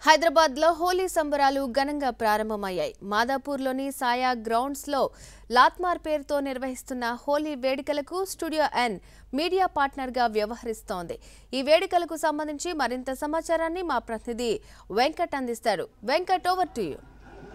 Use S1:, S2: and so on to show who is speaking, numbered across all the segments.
S1: హైదరాబాద్ లో హోలీ సంబరాలు ఘనంగా ప్రారంభమయ్యాయి మాదాపూర్లోని సాయా గ్రౌండ్స్ లో లాత్మార్ పేరుతో నిర్వహిస్తున్న హోలీ వేడుకలకు స్టూడియో ఎన్ మీడియా పార్ట్నర్ గా వ్యవహరిస్తోంది ఈ వేడుకలకు సంబంధించి మరింత సమాచారాన్ని మా ప్రతినిధి వెంకట్ అందిస్తారు Venkat over to you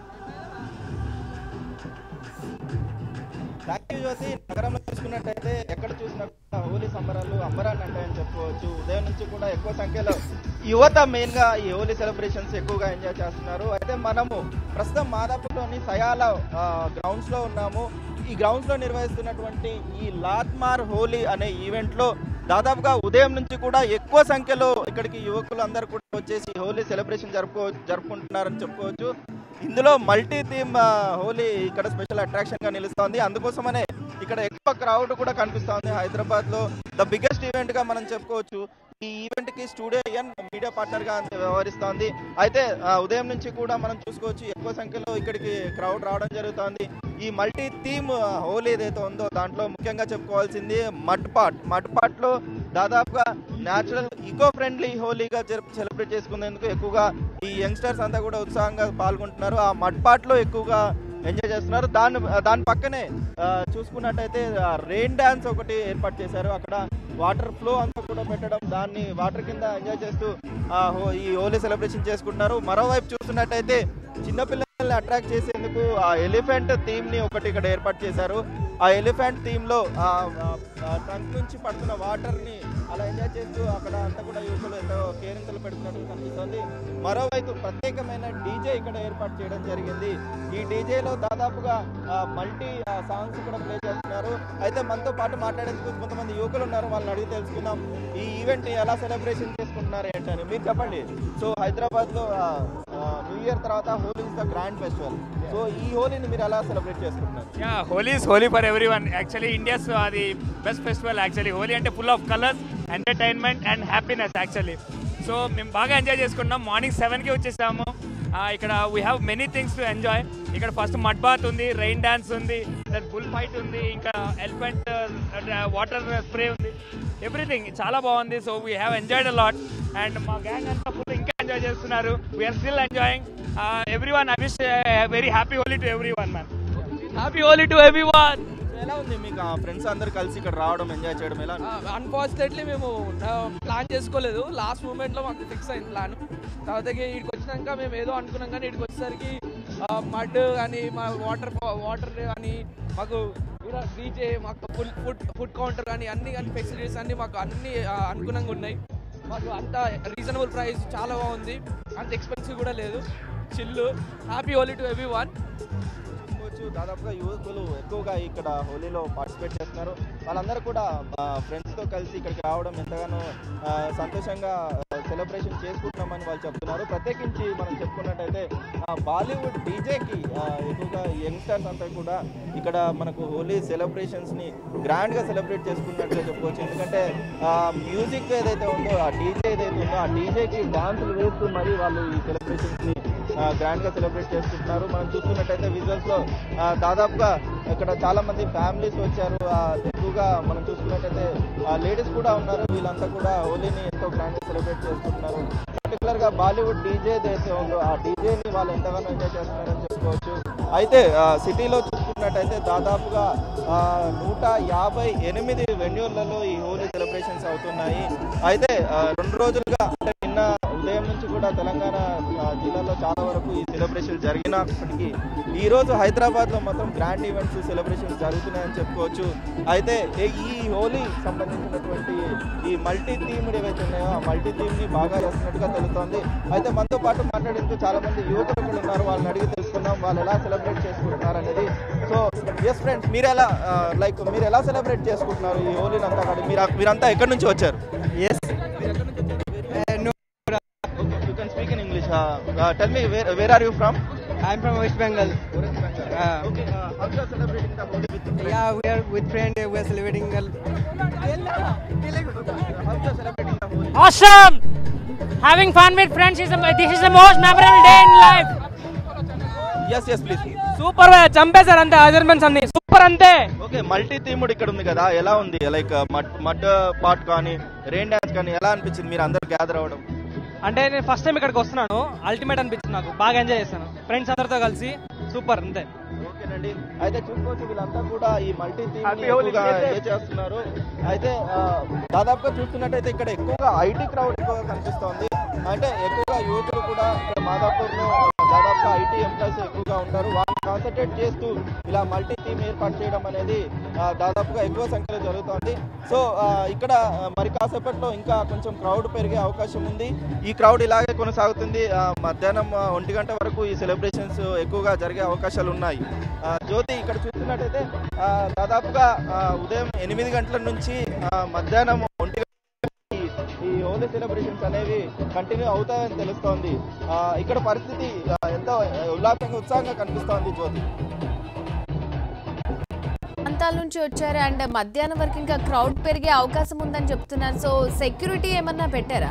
S2: thank you Jyothi నగరంలో చూసుకున్నట్టయితే ఎక్కడ చూసినా కూడా హోలీ సంబరాలు అంబరాన్ని అంటాయని చెప్పుకోవచ్చు ఉదయం నుంచి కూడా ఎక్కువ సంఖ్యలో యువత మెయిన్ గా ఈ హోలీ సెలబ్రేషన్స్ ఎక్కువగా ఎంజాయ్ చేస్తున్నారు అయితే మనము ప్రస్తుతం మాదాపూర్లోని సయాల గ్రౌండ్స్ లో ఉన్నాము ఈ గ్రౌండ్స్ లో నిర్వహిస్తున్నటువంటి ఈ లాత్మార్ హోలీ అనే ఈవెంట్ లో దాదాపుగా ఉదయం నుంచి కూడా ఎక్కువ సంఖ్యలో ఇక్కడికి యువకులు అందరూ కూడా వచ్చేసి హోలీ సెలబ్రేషన్ జరుపుకో జరుపుకుంటున్నారని చెప్పుకోవచ్చు ఇందులో మల్టీ థీమ్ హోలీ ఇక్కడ స్పెషల్ అట్రాక్షన్ గా నిలుస్తోంది అందుకోసమనే ఇక్కడ ఎక్కువ క్రౌడ్ కూడా కనిపిస్తోంది హైదరాబాద్ లో ద బిగ్గెస్ట్ ఈవెంట్ గా మనం చెప్పుకోవచ్చు ఈ ఈవెంట్ కి స్టూడియో ఎన్ మీడియా పార్ట్నర్ గా వ్యవహరిస్తోంది అయితే ఆ, ఉదయం నుంచి కూడా మనం చూసుకోవచ్చు ఎక్కువ సంఖ్యలో ఇక్కడికి క్రౌడ్ రావడం జరుగుతోంది ఈ మల్టీ థీమ్ హోలీ ఏదైతే ఉందో దాంట్లో ముఖ్యంగా చెప్పుకోవాల్సింది మడ్ పాట్ మడ్ పాట్ లో దాదాపుగా న్యాచురల్ ఈకో ఫ్రెండ్లీ హోలీగా సెలబ్రేట్ చేసుకునేందుకు ఎక్కువగా ఈ యంగ్స్టర్స్ అంతా కూడా ఉత్సాహంగా పాల్గొంటున్నారు ఆ మడ్ పాట్ లో ఎక్కువగా ఎంజాయ్ చేస్తున్నారు దాని దాని పక్కనే ఆ, చూసుకున్నట్టయితే రెయిన్ డాన్స్ ఒకటి ఏర్పాటు చేశారు అక్కడ వాటర్ ఫ్లో అంతా కూడా పెట్టడం దాన్ని వాటర్ కింద ఎంజాయ్ చేస్తూ ఆ, హో- ఈ హోలీ సెలబ్రేషన్ చేసుకుంటున్నారు మరోవైపు చూస్తున్నట్టయితే చిన్నపిల్లల్ని అట్రాక్ట్ చేసేందుకు ఆ ఎలిఫెంట్ థీమ్ ని ఒకటి ఇక్కడ ఏర్పాటు చేశారు ఆ ఎలిఫెంట్ థీమ్ లో ట్రంక్ నుంచి పడుతున్న వాటర్ ని అలా ఎంజాయ్ చేస్తూ అక్కడ అంతా కూడా యువకులు ఎంతో కేరింతలు పెడుతున్నట్టు కనిపిస్తుంది మరోవైపు ప్రత్యేకమైన డీజే ఇక్కడ ఏర్పాటు చేయడం జరిగింది ఈ డీజే లో దాదాపుగా మల్టీ సాంగ్స్ కూడా ప్లే చేస్తున్నారు అయితే మనతో పాటు మాట్లాడేందుకు కొంతమంది యువకులు ఉన్నారు వాళ్ళని అడిగి తెలుసుకుందాం ఈ ఈవెంట్ ఎలా సెలబ్రేషన్ చేసుకుంటున్నారు ఏంటని మీరు చెప్పండి సో హైదరాబాద్ లో న్యూ ఇయర్ తర్వాత Holi is the grand festival so ఈ హోలీని మీరు ఎలా సెలబ్రేట్ చేసుకుంటున్నారు
S3: yeah Holi is Holi for everyone actually India's అది బెస్ట్ ఫెస్టివల్ యాక్చువల్లీ హోలీ అంటే full of colours entertainment and happiness actually so మేము బాగా ఎంజాయ్ చేసుకుంటున్నాం మార్నింగ్ సెవెన్కి వచ్చేసాము ఆ, ఇక్కడ we have many things to enjoy ఇక్కడ ఫస్ట్ మడ్ బాత్ ఉంది రెయిన్ డాన్స్ ఉంది దెన్ బుల్ ఫైట్ ఉంది ఇంకా ఎలిఫెంట్ వాటర్ స్ప్రే ఉంది ఎవ్రీథింగ్ చాలా బాగుంది so we have enjoyed a lot and మా గ్యాంగ్ అంతా ఫుల్ ఇంకా ఎంజాయ్ చేస్తున్నారు we are still enjoying everyone I wish very happy Holi to everyone man happy Holi to everyone
S2: ఎలా ఉంది మీకు ఆ ఫ్రెండ్స్ అందరు కలిసి ఇక్కడ రావడం ఎంజాయ్ చేయడం ఎలా ఉంది?
S4: అన్ఫార్చునేట్లీ మేము ప్లాన్ చేసుకోలేదు లాస్ట్ మూమెంట్లో మాకు ఫిక్స్ అయింది ప్లాన్ తర్వాత ఇక్కడికి వచ్చినాక మేము ఏదో అనుకున్నాం కానీ ఇక్కడికి వచ్చేసరికి మడ్ కానీ మా వాటర్ వాటర్ కానీ మాకు డీజే మాకు ఫుడ్ ఫుడ్ ఫుడ్ కౌంటర్ కానీ అన్ని కానీ ఫెసిలిటీస్ అన్ని మాకు అన్ని ఆ, అనుగుణంగా ఉన్నాయి మాకు అంత రీజనబుల్ ప్రైస్ చాలా బాగుంది అంత ఎక్స్పెన్సివ్ కూడా లేదు chill happy Holi to everyone
S2: చూసుకోవచ్చు దాదాపుగా యువకులు ఎక్కువగా ఇక్కడ హోలీలో పార్టిసిపేట్ చేస్తున్నారు వాళ్ళందరూ కూడా ఫ్రెండ్స్ తో కలిసి ఇక్కడికి రావడం ఎంతగానో ఆ, సంతోషంగా సెలబ్రేషన్ చేసుకుంటున్నామని వాళ్ళు చెప్తున్నారు ప్రత్యేకించి మనం చెప్పుకున్నట్టయితే ఆ, బాలీవుడ్ డీజేకి ఎక్కువగా యంగ్స్టర్స్ అంతా కూడా ఇక్కడ మనకు హోలీ సెలబ్రేషన్స్ ని గ్రాండ్ గా సెలబ్రేట్ చేసుకున్నట్టుగా చెప్పుకోవచ్చు ఎందుకంటే మ్యూజిక్ ఏదైతే ఉందో ఆ డీజే ఏదైతే ఉందో ఆ డీజేకి డాన్సులు వేస్తూ మరి వాళ్ళు ఈ సెలబ్రేషన్స్ ని గ్రాండ్ గా సెలబ్రేట్ చేసుకుంటున్నారు మనం చూస్తున్నట్టయితే విజువల్స్ లో ఆ, దాదాపుగా ఇక్కడ చాలా మంది ఫ్యామిలీస్ వచ్చారు ఆ, ఎక్కువగా మనం చూసుకున్నట్టయితే లేడీస్ కూడా ఉన్నారు వీళ్ళంతా కూడా హోలీని ఎంతో గ్రాండ్ గా సెలబ్రేట్ చేసుకుంటున్నారు పర్టికులర్ గా బాలీవుడ్ డీజే ఏదైతే ఉందో ఆ డీజే ని వాళ్ళు ఎంతగానో ఎంజాయ్ చేస్తున్నారని చెప్పుకోవచ్చు అయితే ఆ, సిటీలో చూసుకున్నట్టయితే దాదాపుగా ఆ, నూట యాభై ఎనిమిది వెన్యూలలో ఈ హోలీ సెలబ్రేషన్స్ అవుతున్నాయి అయితే ఆ, రెండు రోజులుగా అంటే నిన్న ఉదయం నుంచి కూడా తెలంగాణ ఆ, జిల్లాలో చాలా వరకు ఈ సెలబ్రేషన్ జరిగినప్పటికీ ఈ రోజు హైదరాబాద్ లో మొత్తం గ్రాండ్ ఈవెంట్స్ సెలబ్రేషన్స్ జరుగుతున్నాయని చెప్పుకోవచ్చు అయితే ఏ- ఈ హోలీ సంబంధించినటువంటి ఈ మల్టీ థీమ్డ్ ఏవైతే ఉన్నాయో ఆ మల్టీ థీమ్ ని బాగా చేస్తున్నట్టుగా తెలుస్తోంది అయితే మనతో పాటు మాట్లాడేందుకు చాలా మంది యువకులు కూడా ఉన్నారు వాళ్ళని అడిగి తెలుసుకుందాం వాళ్ళు ఎలా సెలబ్రేట్ చేసుకుంటున్నారు అనేది సో ఎస్ ఫ్రెండ్స్ మీరు ఎలా లైక్ మీరు ఎలా సెలబ్రేట్ చేసుకుంటున్నారు ఈ హోలీని అంతా కూడా మీరు మీరంతా ఎక్కడి నుంచి వచ్చారు
S5: Yes.
S2: You can speak in English tell me where where are you from
S5: I'm from West Bengal. Uh,
S2: okay how you are celebrating the Holi with
S5: yeah, we are with friend. We are celebrating. A,
S2: how you are celebrating the Holi
S6: Awesome! Having fun with friends is the, this is the most memorable day in life.
S2: Yes yes please
S6: super చంపేశారు అంతే అజర్మెంట్స్ అన్ని super అంతే
S2: okay multi థీముడ్ ఇక్కడ ఉంది కదా ఎలా ఉంది like mud mud pot కానీ రెయిన్ డాన్స్ కానీ ఎలా అనిపించింది మీరు అందరు గ్యాదర్ అవ్వడం
S5: అంటే నేను ఫస్ట్ టైం ఇక్కడికి వస్తున్నాను అల్టిమేట్ అనిపించింది నాకు బాగా ఎంజాయ్ చేశాను ఫ్రెండ్స్ అందరితో కలిసి సూపర్ అంతే
S2: ఓకేనండి అయితే చూసుకోవచ్చు వీళ్ళంతా కూడా ఈ multi theme
S3: Happy Holi
S2: enjoy చేస్తున్నారు అయితే ఆ, దాదాపుగా చూస్తున్నట్టయితే ఇక్కడ ఎక్కువగా ఐటీ క్రౌడ్ ఎక్కువగా కనిపిస్తోంది అంటే ఎక్కువగా యువకులు కూడా ఇక్కడ మాదాపూర్ లో దాదాపుగా ఐటీ ఎంప్లాయీస్ ఎక్కువగా ఉంటారు వాళ్ళని కాన్సన్ట్రేట్ చేస్తూ ఇలా మల్టీ థీమ్ ఏర్పాటు చేయడం అనేది ఆ, దాదాపుగా ఎక్కువ సంఖ్యలో జరుగుతోంది సో ఆ, ఇక్కడ ఆ, మరి కాసేపట్లో ఇంకా కొంచెం క్రౌడ్ పెరిగే అవకాశం ఉంది ఈ క్రౌడ్ ఇలాగే కొనసాగుతుంది ఆ, మధ్యాహ్నం ఆ, ఒంటి గంట వరకు ఈ సెలబ్రేషన్స్ ఎక్కువగా జరిగే అవకాశాలు ఉన్నాయి ఆ, జ్యోతి ఇక్కడ చూస్తున్నట్టయితే ఆ, దాదాపుగా ఆ, ఉదయం ఎనిమిది గంటల నుంచి ఆ, మధ్యాహ్నం ఒంటి గంట ఈ- ఈ హోలీ సెలబ్రేషన్స్ అనేవి కంటిన్యూ అవుతాయని తెలుస్తోంది ఆ, ఇక్కడ పరిస్థితి ఆ, ఎంతో ఉల్లాసంగా ఉత్సాహంగా కనిపిస్తోంది జ్యోతి
S1: ప్రాంతాల నుంచి వచ్చారు అండ్ మధ్యాహ్నం వరకు ఇంకా క్రౌడ్ పెరిగే అవకాశం ఉందని చెప్తున్నారు సో సెక్యూరిటీ ఏమన్నా పెట్టారా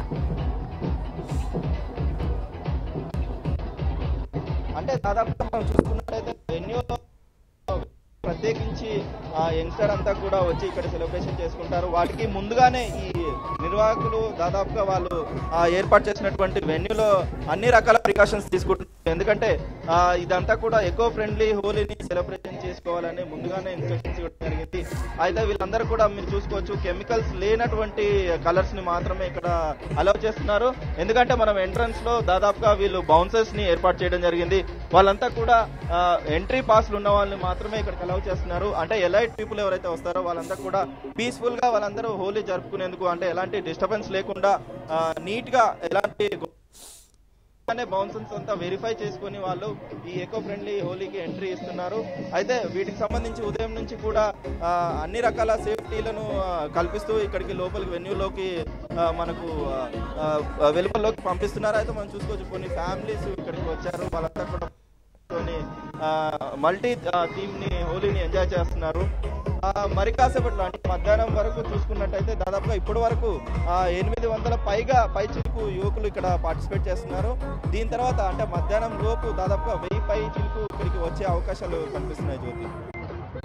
S2: అంటే దాదాపుగా మనం చూసుకున్నట్టయితే వెన్యూలో ప్రత్యేకించి ఆ యంగ్స్టర్ అంతా కూడా వచ్చి ఇక్కడ సెలబ్రేషన్ చేసుకుంటారు వాటికి ముందుగానే ఈ నిర్వాహకులు దాదాపుగా వాళ్ళు ఆ, ఏర్పాటు చేసినటువంటి వెన్యూలో అన్ని రకాల ప్రికాషన్స్ తీసుకుంటున్నారు ఎందుకంటే ఆ, ఇదంతా కూడా ఎకో ఫ్రెండ్లీ హోలీని సెలబ్రేషన్ చేసుకోవాలని ముందుగానే ఇన్స్ట్రక్షన్స్ ఇవ్వడం జరిగింది అయితే వీళ్ళందరూ కూడా మీరు చూసుకోవచ్చు కెమికల్స్ లేనటువంటి కలర్స్ ని మాత్రమే ఇక్కడ అలౌ చేస్తున్నారు ఎందుకంటే మనం ఎంట్రన్స్ లో దాదాపుగా వీళ్ళు బౌన్సర్స్ ని ఏర్పాటు చేయడం జరిగింది వాళ్ళంతా కూడా ఎంట్రీ పాస్లు ఉన్న వాళ్ళని మాత్రమే ఇక్కడ అలౌ చేస్తున్నారు అంటే ఎలైట్ పీపుల్ ఎవరైతే వస్తారో వాళ్ళంతా కూడా పీస్ఫుల్ గా వాళ్ళందరూ హోలీ జరుపుకునేందుకు అంటే ఎలాంటి డిస్టర్బెన్స్ లేకుండా నీట్ గా ఎలాంటి అనే బౌన్సన్స్ అంతా వెరిఫై చేసుకుని వాళ్ళు ఈ ఎకో ఫ్రెండ్లీ హోలీకి ఎంట్రీ ఇస్తున్నారు అయితే వీటికి సంబంధించి ఉదయం నుంచి కూడా ఆ, అన్ని రకాల సేఫ్టీలను ఆ, కల్పిస్తూ ఇక్కడికి లోపలికి వెన్యూలోకి ఆ, మనకు ఆ, ఆ, వెలుపల్లోకి పంపిస్తున్నారు అయితే మనం చూసుకోవచ్చు కొన్ని ఫ్యామిలీస్ ఇక్కడికి వచ్చారు వాళ్ళంతా కూడా మల్టీ థీమ్ ని హోలీని ఎంజాయ్ చేస్తున్నారు ఆ, మరి కాసేపట్లో అంటే మధ్యాహ్నం వరకు చూసుకున్నట్టయితే దాదాపుగా ఇప్పటి వరకు ఆ, ఎనిమిది వందల పైగా పై చిలుకు యువకులు ఇక్కడ పార్టిసిపేట్ చేస్తున్నారు దీని తర్వాత అంటే మధ్యాహ్నం లోపు దాదాపుగా వెయ్యి పై చిలుకు ఇక్కడికి వచ్చే అవకాశాలు కనిపిస్తున్నాయి జ్యోతి